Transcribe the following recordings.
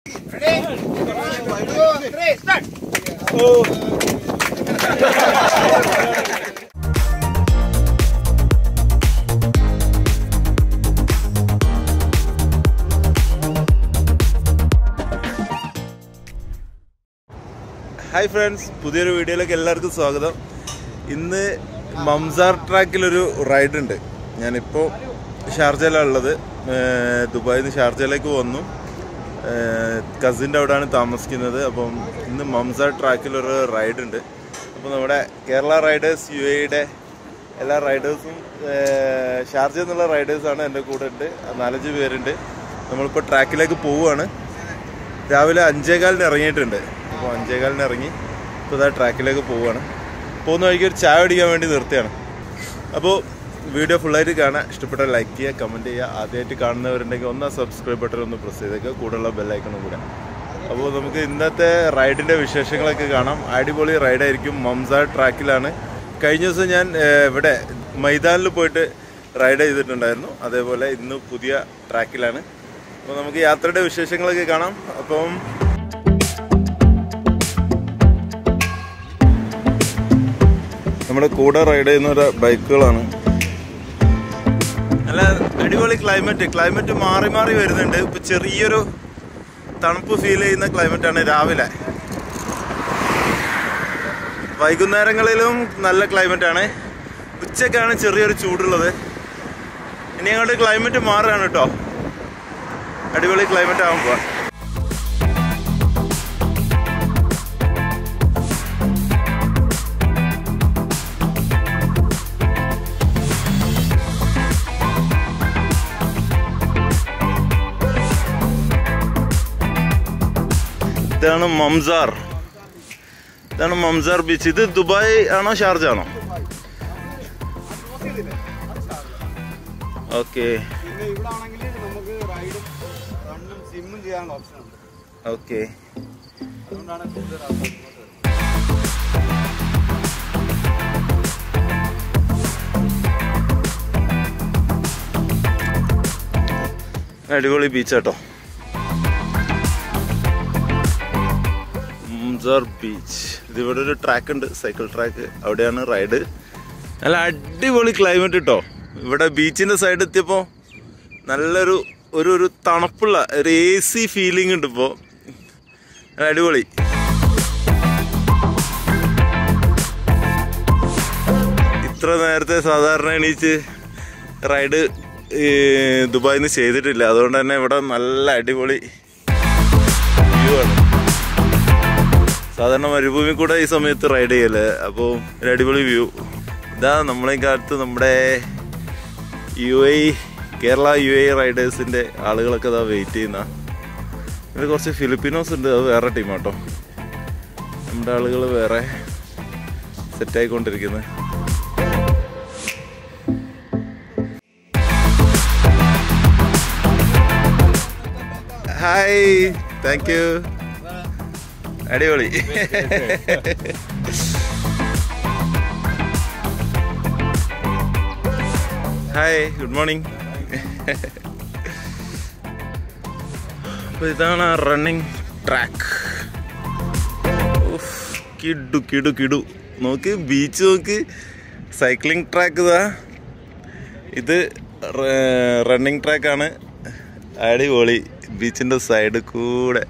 Hi friends പുതിയൊരു വീഡിയോയിലേക്ക് എല്ലാവർക്കും സ്വാഗതം ഇന്ന് മംസാർ ട്രാക്കിലൊരു റൈഡ് ഉണ്ട് ഞാനിപ്പോൾ ഷാർജയിലാണ് ഉള്ളത് ഏർ ദുബായിൽ നിന്ന് ഷാർജയിലേക്ക് വന്നു കസിൻ്റെ അവിടെയാണ് താമസിക്കുന്നത് അപ്പം ഇന്ന് മംസാർ ട്രാക്കിലൊരു റൈഡ് ഉണ്ട് അപ്പോൾ നമ്മുടെ കേരള റൈഡേഴ്സ് യു എയുടെ എല്ലാ റൈഡേഴ്സും ഷാർജ എന്നുള്ള റൈഡേഴ്സാണ് എൻ്റെ കൂടെ ഉണ്ട് നാലഞ്ച് പേരുണ്ട് നമ്മളിപ്പോൾ ട്രാക്കിലേക്ക് പോവുകയാണ് രാവിലെ അഞ്ചേകാലിന് ഇറങ്ങിയിട്ടുണ്ട് അപ്പോൾ അഞ്ചേകാലിന് ഇറങ്ങി ഇപ്പോൾ ഇതാ ട്രാക്കിലേക്ക് പോവുകയാണ് പോകുന്ന വഴിക്ക് ഒരു ചായ അടിക്കാൻ വേണ്ടി നിർത്തിയാണ് അപ്പോൾ വീഡിയോ ഫുള്ളായിട്ട് കാണാൻ ഇഷ്ടപ്പെട്ട ലൈക്ക് ചെയ്യുക കമൻറ്റ് ചെയ്യുക ആദ്യമായിട്ട് കാണുന്നവരുണ്ടെങ്കിൽ ഒന്ന് സബ്സ്ക്രൈബ് ബട്ടൺ ഒന്ന് പ്രസ് ചെയ്തേക്കുക കൂടെയുള്ള ബെല്ലൈക്കണും കൂടെ അപ്പോൾ നമുക്ക് ഇന്നത്തെ റൈഡിൻ്റെ വിശേഷങ്ങളൊക്കെ കാണാം അടിപൊളി റൈഡായിരിക്കും മംസാർ ട്രാക്കിലാണ് കഴിഞ്ഞ ദിവസം ഞാൻ ഏർ, ഇവിടെ മൈതാനിൽ പോയിട്ട് റൈഡ് ചെയ്തിട്ടുണ്ടായിരുന്നു അതേപോലെ ഇന്ന് പുതിയ ട്രാക്കിലാണ് അപ്പോൾ നമുക്ക് യാത്രയുടെ വിശേഷങ്ങളൊക്കെ കാണാം അപ്പം നമ്മുടെ കൂടെ റൈഡ് ചെയ്യുന്ന ഒരു ബൈക്കുകളാണ് നല്ല അടിപൊളി ക്ലൈമറ്റ് ക്ലൈമറ്റ് മാറി മാറി വരുന്നുണ്ട് ഇപ്പൊ ചെറിയൊരു തണുപ്പ് ഫീൽ ചെയ്യുന്ന ക്ലൈമറ്റ് ആണ് രാവിലെ വൈകുന്നേരങ്ങളിലും നല്ല ക്ലൈമറ്റ് ആണ് ഉച്ചക്കാണ് ചെറിയൊരു ചൂടുള്ളത് ഇനി അങ്ങോട്ട് ക്ലൈമറ്റ് മാറുകയാണ് കേട്ടോ അടിപൊളി ക്ലൈമറ്റ് ആകുമ്പോൾ ഇതാണ് മംസാർ ഇതാണ് മംസാർ ബീച്ച് ഇത് ദുബായ് ആണോ ഷാർജ ആണോ ഓക്കെ പിന്നെ ഇവിടെ ആണെങ്കിൽ നമുക്ക് റൈഡും റണ്ണും സിമ്മും ചെയ്യാനുള്ള ഓപ്ഷൻ ഉണ്ട് ഓക്കെ അതുകൊണ്ടാണ് കൂടുതൽ ആൾക്കാർ ഇങ്ങോട്ട് വരുന്നത്. അടിപൊളി ബീച്ചാട്ടോ മുംസാർ ബീച്ച് ഇതിവിടെ ഒരു ട്രാക്ക് ഉണ്ട് സൈക്കിൾ ട്രാക്ക് അവിടെയാണ് റൈഡ് നല്ല അടിപൊളി ക്ലൈമറ്റ് കേട്ടോ ഇവിടെ ബീച്ചിന്റെ സൈഡ് എത്തിയപ്പോ നല്ലൊരു ഒരു ഒരു തണുപ്പുള്ള ഒരു എ സി ഫീലിംഗ് ഉണ്ട് ഇപ്പോ നല്ല അടിപൊളി ഇത്ര നേരത്തെ സാധാരണ എണീച്ച് റൈഡ് ദുബായിൽ നിന്ന് ചെയ്തിട്ടില്ല അതുകൊണ്ട് തന്നെ ഇവിടെ നല്ല അടിപൊളി വ്യൂ ആണ് സാധാരണ മരുഭൂമി കൂടെ ഈ സമയത്ത് റൈഡ് ചെയ്യല്ലേ അപ്പോൾ ഒരു അടിപൊളി വ്യൂ ഇതാ നമ്മളെ കാലത്ത് നമ്മുടെ U I Kerala U I റൈഡേഴ്സിന്റെ ആളുകളൊക്കെ ഇതാ വെയിറ്റ് ചെയ്യുന്ന ഇവിടെ കുറച്ച് ഫിലിപ്പിനോസ് ഉണ്ട് അത് വേറെ ടീമാട്ടോ നമ്മുടെ ആളുകൾ വേറെ സെറ്റായിക്കൊണ്ടിരിക്കുന്നത് ഹായ് താങ്ക് യു അടിപൊളി ഹായ് ഗുഡ് മോർണിംഗ് അപ്പൊ ഇതാണ് റണ്ണിങ് ട്രാക്ക് കിഡു കിഡു കിഡു നോക്ക് ബീച്ച് നോക്ക് സൈക്ലിംഗ് ട്രാക്ക് ഇതാ ഇത് റണ്ണിങ് ട്രാക്കാണ് അടിപൊളി ബീച്ചിന്റെ സൈഡ് കൂടെ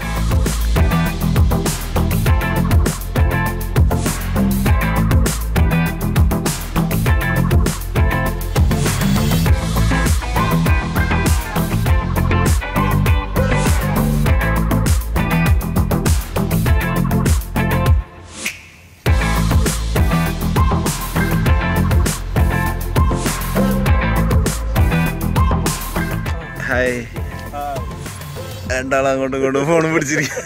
ഹായ് രണ്ടാളും അങ്ങോട്ടും ഇങ്ങോട്ടും ഫോണും പിടിച്ചിരിക്കുക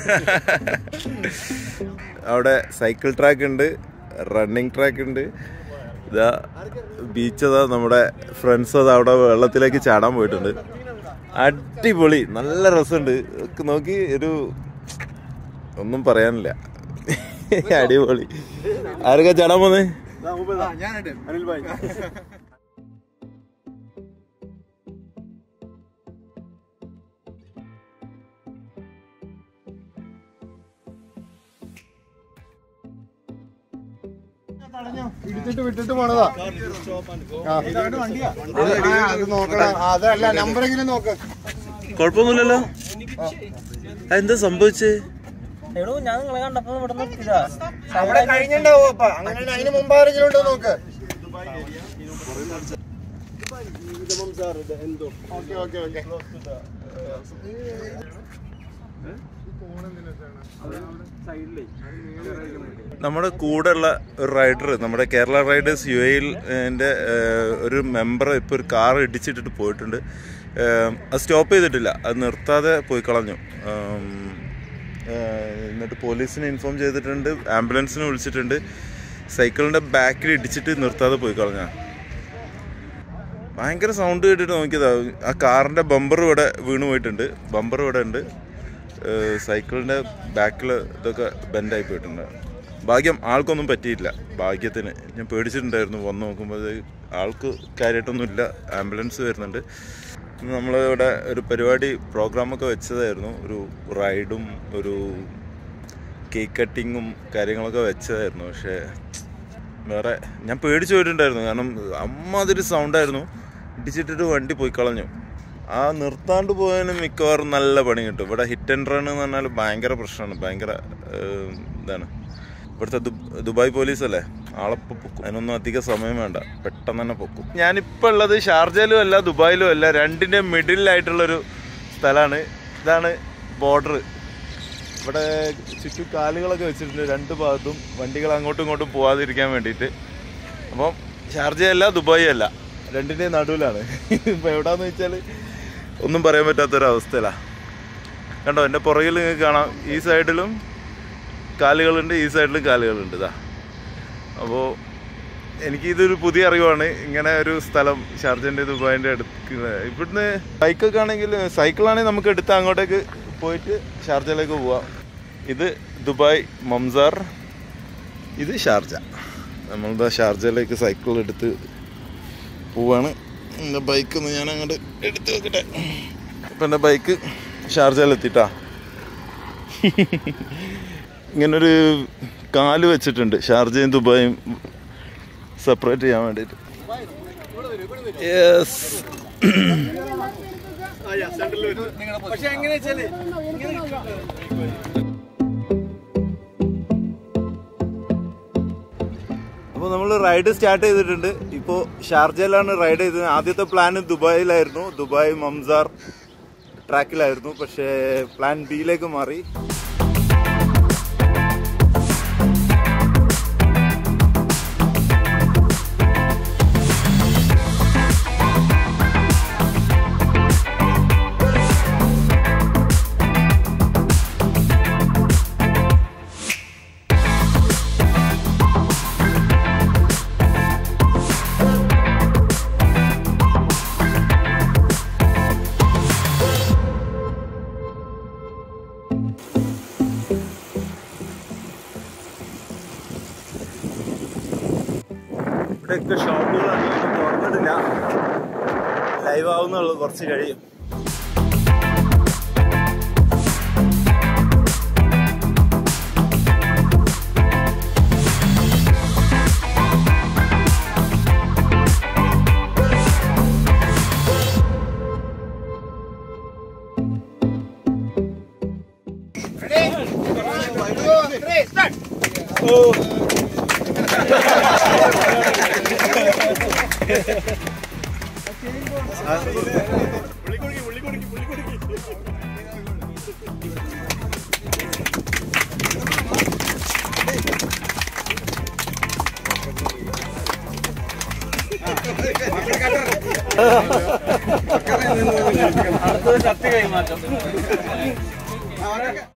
അവിടെ സൈക്കിൾ ട്രാക്ക് ഉണ്ട് റണ്ണിങ് ട്രാക്ക് ഉണ്ട് ഇതാ ബീച്ച് അതാ നമ്മുടെ ഫ്രണ്ട്സ് അതാ അവിടെ വെള്ളത്തിലേക്ക് ചാടാൻ പോയിട്ടുണ്ട് അടിപൊളി നല്ല രസമുണ്ട് ഒക്കെ നോക്കി ഒരു ഒന്നും പറയാനില്ല അടിപൊളി ആരൊക്കെ ചാടാൻ പോന്നേ ഞാനുണ്ട് അനിൽ ഭായ് ഇടിച്ചിട്ട് വിട്ടിട്ട് പോണതാ ആ. ആ, അത് നോക്കണം അതല്ല നമ്പറെങ്കിലും നോക്ക് കുഴപ്പമൊന്നുമില്ലല്ലോ എന്താ സംഭവിച്ചേ എടോ ഞാൻ നിങ്ങളെ കണ്ടപ്പോ ഇവിടെ നിർത്തിയതാ അവിടെ കഴിഞ്ഞിണ്ടാവും അപ്പൊ അങ്ങനെ അതിന് മുമ്പ് ആരെങ്കിലും ഉണ്ടോ നോക്ക് ഓക്കെ ഓക്കെ ഓക്കെ നമ്മുടെ കൂടെയുള്ള ഒരു റൈഡർ നമ്മുടെ കേരള റൈഡേഴ്സ് യു എയിൽ എൻ്റെ ഒരു മെമ്പർ ഇപ്പോൾ ഒരു കാർ ഇടിച്ചിട്ടിട്ട് പോയിട്ടുണ്ട് ഏഹ്, അത് സ്റ്റോപ്പ് ചെയ്തിട്ടില്ല അത് നിർത്താതെ പോയി കളഞ്ഞു ഉം, ഏഹ്, എന്നിട്ട് പോലീസിനെ ഇൻഫോം ചെയ്തിട്ടുണ്ട് ആംബുലൻസിനെ വിളിച്ചിട്ടുണ്ട് സൈക്കിളിൻ്റെ ബാക്കിൽ ഇടിച്ചിട്ട് നിർത്താതെ പോയി കളഞ്ഞ ഭയങ്കര സൗണ്ട് കേട്ടിട്ട് നോക്കിയതാ ആ കാറിൻ്റെ ബമ്പർ ഇവിടെ വീണ് പോയിട്ടുണ്ട് ബമ്പർ ഇവിടെ ഉണ്ട് ഏഹ് സൈക്കിളിൻ്റെ ബാക്കിൽ ഇതൊക്കെ ബെൻഡായി പോയിട്ടുണ്ട് ഭാഗ്യം ആൾക്കൊന്നും പറ്റിയില്ല ഭാഗ്യത്തിന് ഞാൻ പേടിച്ചിട്ടുണ്ടായിരുന്നു വന്ന് നോക്കുമ്പോൾ ആൾക്ക് കാര്യമായിട്ടൊന്നുമില്ല ആംബുലൻസ് വരുന്നുണ്ട് നമ്മൾ ഇവിടെ ഒരു പരിപാടി പ്രോഗ്രാമൊക്കെ വെച്ചതായിരുന്നു ഒരു റൈഡും ഒരു കേക്ക് കട്ടിങ്ങും കാര്യങ്ങളൊക്കെ വെച്ചതായിരുന്നു പക്ഷേ വേറെ ഞാൻ പേടിച്ചു പോയിട്ടുണ്ടായിരുന്നു കാരണം അമ്മാതിരി സൗണ്ടായിരുന്നു ഇടിച്ചിട്ടിട്ട് വണ്ടി പോയി കളഞ്ഞു ആ നിർത്താണ്ട് പോയതിന് മിക്കവാറും നല്ല പണി കിട്ടും ഇവിടെ ഹിറ്റ് ആൻഡ് റൺ എന്ന് പറഞ്ഞാൽ ഭയങ്കര പ്രശ്നമാണ് ഭയങ്കര ഏഹ്, ഇതാണ് ഇവിടുത്തെ ദു- ദുബായ് പോലീസ് അല്ലേ ആളെ ഇപ്പൊ പൊക്കും അതിനൊന്നും അധിക സമയം വേണ്ട പെട്ടെന്ന് തന്നെ പൊക്കും ഞാനിപ്പോൾ ഉള്ളത് ഷാർജയിലും അല്ല ദുബായിലും അല്ല രണ്ടിൻ്റെ മിഡിലായിട്ടുള്ളൊരു സ്ഥലമാണ് ഇതാണ് ബോർഡർ ഇവിടെ ചുറ്റും കാലുകളൊക്കെ വെച്ചിട്ടുണ്ട് രണ്ട് ഭാഗത്തും വണ്ടികൾ അങ്ങോട്ടും ഇങ്ങോട്ടും പോവാതിരിക്കാൻ വേണ്ടിയിട്ട് അപ്പം ഷാർജയല്ല ദുബായി അല്ല രണ്ടിൻ്റെയും നടുവിലാണ് ഇപ്പം എവിടാന്ന് വെച്ചാൽ ഒന്നും പറയാൻ പറ്റാത്തൊരവസ്ഥയിലാണ് കണ്ടോ എൻ്റെ പുറകിൽ നിങ്ങൾക്ക് കാണാം ഈ സൈഡിലും കാലുകളുണ്ട് ഈ സൈഡിലും കാലുകളുണ്ട് ഇതാ അപ്പോൾ എനിക്ക് ഇതൊരു പുതിയ അറിവാണ് ഇങ്ങനെ ഒരു സ്ഥലം ഷാർജൻ്റെ ദുബായിൻ്റെ അടുത്ത് ഇവിടുന്ന് ബൈക്കൊക്കെ ആണെങ്കിൽ സൈക്കിളാണെങ്കിൽ നമുക്ക് എടുത്ത് അങ്ങോട്ടേക്ക് പോയിട്ട് ഷാർജയിലേക്ക് പോവാം ഇത് ദുബായ് മംസാർ ഇത് ഷാർജ നമ്മളിതാ ഷാർജയിലേക്ക് സൈക്കിൾ എടുത്ത് പോവാണ് എൻ്റെ ബൈക്ക് ഒന്ന് ഞാൻ അങ്ങോട്ട് എടുത്ത് വെക്കട്ടെ അപ്പം എൻ്റെ ബൈക്ക് ഷാർജയിലെത്തിട്ടാ ഇങ്ങനൊരു കാല് വെച്ചിട്ടുണ്ട് ഷാർജയും ദുബായും സെപ്പറേറ്റ് ചെയ്യാൻ വേണ്ടിയിട്ട് യെസ് അപ്പോൾ നമ്മൾ റൈഡ് സ്റ്റാർട്ട് ചെയ്തിട്ടുണ്ട് ഇപ്പോൾ ഷാർജയിലാണ് റൈഡ് ചെയ്തത് ആദ്യത്തെ പ്ലാൻ ദുബായിലായിരുന്നു ദുബായ് മംസാർ ട്രാക്കിലായിരുന്നു പക്ഷേ പ്ലാൻ ബിയിലേക്ക് മാറി ഇവിടെയൊക്കെ ഷോപ്പുകളാണ് ഇതൊന്നും തുറന്നിട്ടില്ല ലൈവ് ആവുന്നുള്ളൂ കുറച്ച് കഴിയും അടുത്തത് കത്തി കൈമാറ്റം